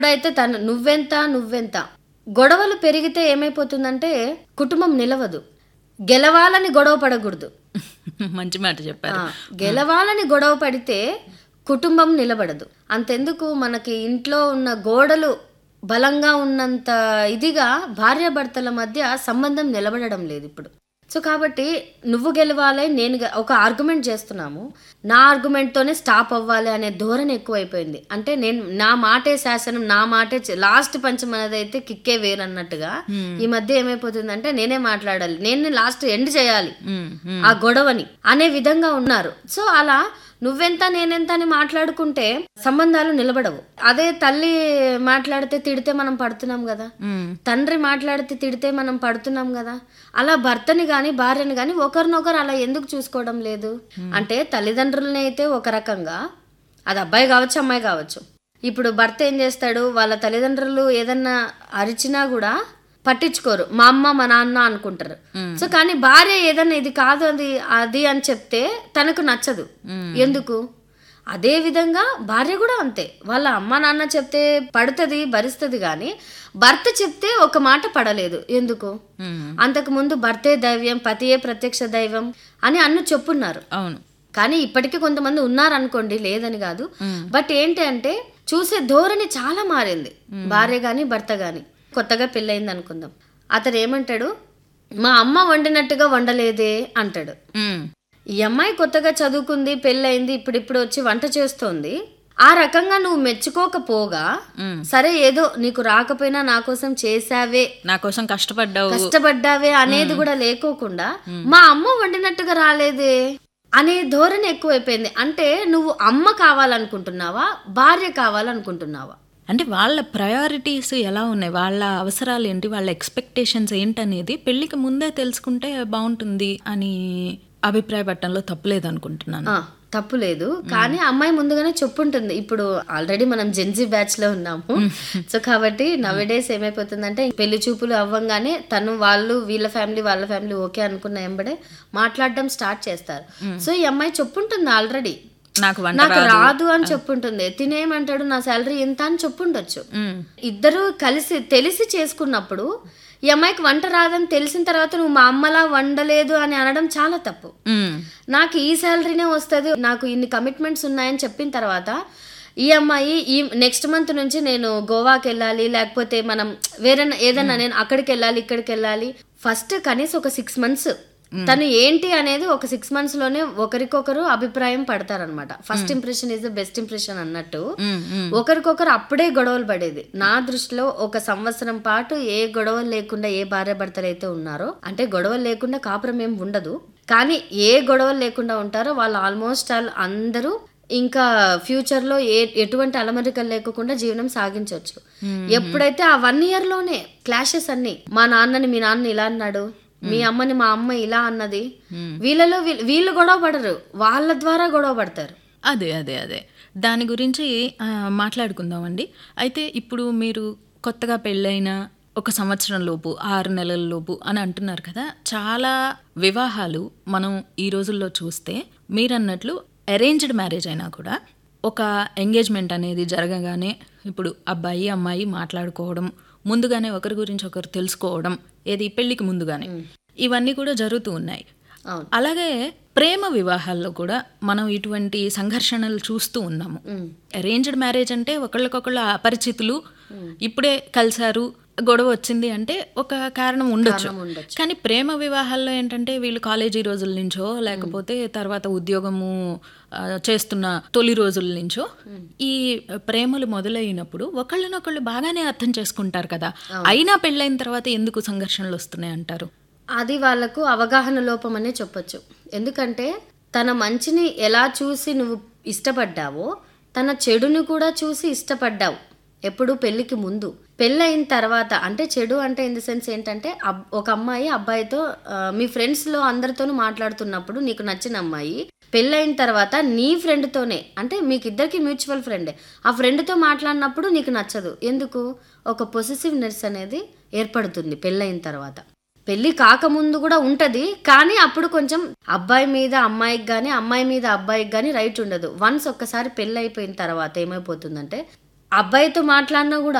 ఇప్పుడైతే తను నువ్వెంత నువ్వెంత గొడవలు పెరిగితే ఏమైపోతుందంటే కుటుంబం నిలవదు గెలవాలని గొడవ పడకూడదు మంచి మాట చెప్పారు ఆ, గెలవాలని గొడవ పడితే కుటుంబం నిలబడదు అంతెందుకు మనకి ఇంట్లో ఉన్న గోడలు బలంగా ఉన్నంత ఇదిగా భార్యాభర్తల మధ్య సంబంధం నిలబడడం లేదు ఇప్పుడు సో కాబట్టి నువ్వు గెలవాలి నేను గె- ఒక ఆర్గ్యుమెంట్ చేస్తున్నాము నా ఆర్గ్యుమెంట్ తోనే స్టాప్ అవ్వాలి అనే ధోరణి ఎక్కువైపోయింది అంటే నేను నా మాటే శాసనం నా మాటే లాస్ట్ పంచం అనేది అయితే కిక్కే వేరు అన్నట్టుగా ఈ మధ్య ఏమైపోతుందంటే నేనే మాట్లాడాలి నేను లాస్ట్ ఎండ్ చేయాలి ఉమ్, ఉమ్. ఆ గొడవని అనే విధంగా ఉన్నారు సో అలా నువ్వెంత నేనెంత అని మాట్లాడుకుంటే సంబంధాలు నిలబడవు అదే తల్లి మాట్లాడితే తిడితే మనం పడుతున్నాం కదా ఉమ్. తండ్రి మాట్లాడితే తిడితే మనం పడుతున్నాం కదా అలా భర్తని గాని భార్యని గాని ఒకరినొకరు అలా ఎందుకు చూసుకోవడం లేదు అంటే తల్లిదండ్రులని అయితే ఒక రకంగా అది అబ్బాయి కావచ్చు అమ్మాయి కావచ్చు ఇప్పుడు భర్త ఏం చేస్తాడు వాళ్ళ తల్లిదండ్రులు ఏదన్నా అరిచినా కూడా పట్టించుకోరు మా అమ్మ మా నాన్న అనుకుంటారు సో కానీ భార్య ఏదన్నా ఇది కాదు అది అది అని చెప్తే తనకు నచ్చదు ఎందుకు అదే విధంగా భార్య కూడా అంతే వాళ్ళ అమ్మ నాన్న చెప్తే పడుతుంది భరిస్తుంది కానీ భర్త చెప్తే ఒక మాట పడలేదు ఎందుకు ఉమ్. అంతకు ముందు భర్తే దైవ్యం పతియే ప్రత్యక్ష దైవం అని అన్ను చెప్పున్నారు అవును కానీ ఇప్పటికీ కొంతమంది ఉన్నారనుకోండి లేదని కాదు బట్ ఏంటి అంటే చూసే ధోరణి చాలా మారింది భార్య గాని భర్త గాని కొత్తగా పెళ్ళయింది అనుకుందాం అతను ఏమంటాడు మా అమ్మ వండినట్టుగా వండలేదే అంటాడు ఉమ్. ఈ అమ్మాయి కొత్తగా చదువుకుంది పెళ్ళయింది ఇప్పుడిప్పుడు వచ్చి వంట చేస్తోంది ఆ రకంగా నువ్వు మెచ్చుకోకపోగా మ్మ్. సరే ఏదో నీకు రాకపోయినా నా కోసం చేసావే నా కోసం కష్టపడ్డావు కష్టపడ్డావే అనేది కూడా లేకోకుండా మా అమ్మ వండినట్టుగా రాలేదే అనే ధోరణి ఎక్కువైపోయింది అంటే నువ్వు అమ్మ కావాలనుకుంటున్నావా భార్య కావాలనుకుంటున్నావా అంటే వాళ్ళ ప్రయారిటీస్ ఎలా ఉన్నాయి వాళ్ళ అవసరాలు ఏంటి వాళ్ళ ఎక్స్పెక్టేషన్స్ ఏంటనేది పెళ్లికి ముందే తెలుసుకుంటే బాగుంటుంది అని అభిప్రాయపడటంలో తప్పులేదు అనుకుంటున్నాను ఆ, తప్పు లేదు కానీ అమ్మాయి ముందుగానే చెప్పుంటుంది ఇప్పుడు ఆల్రెడీ మనం జెన్జీ బ్యాచ్ లో ఉన్నాము సో కాబట్టి నవడేస్ ఏమైపోతుందంటే పెళ్లి చూపులు అవ్వంగానే తను వాళ్ళు వీళ్ళ ఫ్యామిలీ వాళ్ళ ఫ్యామిలీ ఓకే అనుకున్న ఎంబడే మాట్లాడడం స్టార్ట్ చేస్తారు సో ఈ అమ్మాయి చెప్పుంటుంది ఆల్రెడీ నాకు వంట నాకు రాదు అని చెప్పుంటుంది తినేమంటాడు నా శాలరీ ఇంత అని చెప్పుండొచ్చు మ్మ్. ఇద్దరు కలిసి తెలిసి చేసుకున్నప్పుడు ఈ అమ్మాయికి వంట రాదని తెలిసిన తర్వాత నువ్వు మా అమ్మలా వండలేదు అని అనడం చాలా తప్పు మ్మ్. నాకు ఈ శాలరీనే వస్తుంది నాకు ఇన్ని కమిట్మెంట్స్ ఉన్నాయని చెప్పిన తర్వాత ఈ అమ్మాయి ఈ నెక్స్ట్ మంత్ నుంచి నేను గోవాకి వెళ్ళాలి లేకపోతే మనం వేరే ఏదన్నా నేను అక్కడికి వెళ్ళాలి ఇక్కడికి వెళ్ళాలి ఫస్ట్ కనీసం ఒక సిక్స్ మంత్స్ తను ఏంటి అనేది ఒక సిక్స్ మంత్స్ లోనే ఒకరికొకరు అభిప్రాయం పడతారనమాట first impression is the best impression అన్నట్టు మ్మ్. మ్మ్. ఒకరికొకరు అప్పుడే గొడవలు పడేది నా దృష్టిలో ఒక సంవత్సరం పాటు ఏ గొడవలు లేకుండా ఏ భార్య భర్తలు అయితే ఉన్నారో అంటే గొడవలు లేకుండా కాపురం ఏం ఉండదు కానీ ఏ గొడవలు లేకుండా ఉంటారో వాళ్ళు ఆల్మోస్ట్ ఆల్ అందరూ ఇంకా ఫ్యూచర్ లో ఏ ఎటువంటి అలమరికలు లేకుండా జీవనం సాగించవచ్చు ఎప్పుడైతే ఆ వన్ ఇయర్ లోనే క్లాషెస్ అన్ని మా నాన్నని మీ నాన్న ఇలా అన్నాడు మీ అమ్మని మా అమ్మ ఇలా అన్నది వీళ్ళలో వీళ్ళు- వీళ్ళు గొడవ పడరు వాళ్ళ ద్వారా గొడవ పడతారు అదే అదే అదే దాని గురించి ఆ, మాట్లాడుకుందామండి అయితే ఇప్పుడు మీరు కొత్తగా పెళ్ళైన ఒక సంవత్సరం లోపు ఆరు నెలల లోపు అని అంటున్నారు కదా చాలా వివాహాలు మనం ఈ రోజుల్లో చూస్తే మీరన్నట్లు అరేంజ్డ్ మ్యారేజ్ అయినా కూడా ఒక ఎంగేజ్మెంట్ అనేది జరగగానే ఇప్పుడు అబ్బాయి అమ్మాయి మాట్లాడుకోవడం ముందుగానే ఒకరి గురించి ఒకరు తెలుసుకోవడం ఏది పెళ్లికి ముందుగానే ఇవన్నీ కూడా జరుగుతూ ఉన్నాయి అవును అలాగే ప్రేమ వివాహాల్లో కూడా మనం ఇటువంటి సంఘర్షణలు చూస్తూ ఉన్నాము అరేంజ్డ్ మ్యారేజ్ అంటే ఒకళ్ళకొకళ్ళు అపరిచితులు ఇప్పుడే కలిసారు గొడవ వచ్చింది అంటే ఒక కారణం ఉండొచ్చు కానీ ప్రేమ వివాహాల్లో ఏంటంటే వీళ్ళు కాలేజీ రోజుల నుంచో లేకపోతే తర్వాత ఉద్యోగము ఆ, చేస్తున్న తొలి రోజుల నుంచో ఈ ప్రేమలు మొదలైనప్పుడు ఒకళ్ళనొకళ్ళు బాగానే అర్థం చేసుకుంటారు కదా అయినా పెళ్ళైన తర్వాత ఎందుకు సంఘర్షణలు వస్తున్నాయి అంటారు అది వాళ్ళకు అవగాహన లోపం అనే చెప్పొచ్చు ఎందుకంటే తన మంచిని ఎలా చూసి నువ్వు ఇష్టపడ్డావో తన చెడుని కూడా చూసి ఇష్టపడ్డావు ఎప్పుడు పెళ్లికి ముందు పెళ్ళయిన తర్వాత అంటే చెడు అంటే ఇన్ ద సెన్స్ ఏంటంటే అబ్- ఒక అమ్మాయి అబ్బాయితో ఆ, మీ ఫ్రెండ్స్లో అందరితోనూ మాట్లాడుతున్నప్పుడు నీకు నచ్చిన అమ్మాయి పెళ్ళయిన తర్వాత నీ ఫ్రెండ్తోనే అంటే మీకు ఇద్దరికి మ్యూచువల్ ఫ్రెండే ఆ ఫ్రెండ్తో మాట్లాడినప్పుడు నీకు నచ్చదు ఎందుకు ఒక పొసెసివ్నెస్ అనేది ఏర్పడుతుంది పెళ్ళయిన తర్వాత పెళ్లి కాకముందు కూడా ఉంటది కానీ అప్పుడు కొంచెం అబ్బాయి మీద అమ్మాయికి కానీ అమ్మాయి మీద అబ్బాయికి కానీ రైట్ ఉండదు వన్స్ ఒక్కసారి పెళ్ళి అయిపోయిన తర్వాత ఏమైపోతుందంటే అబ్బాయితో మాట్లాడినా కూడా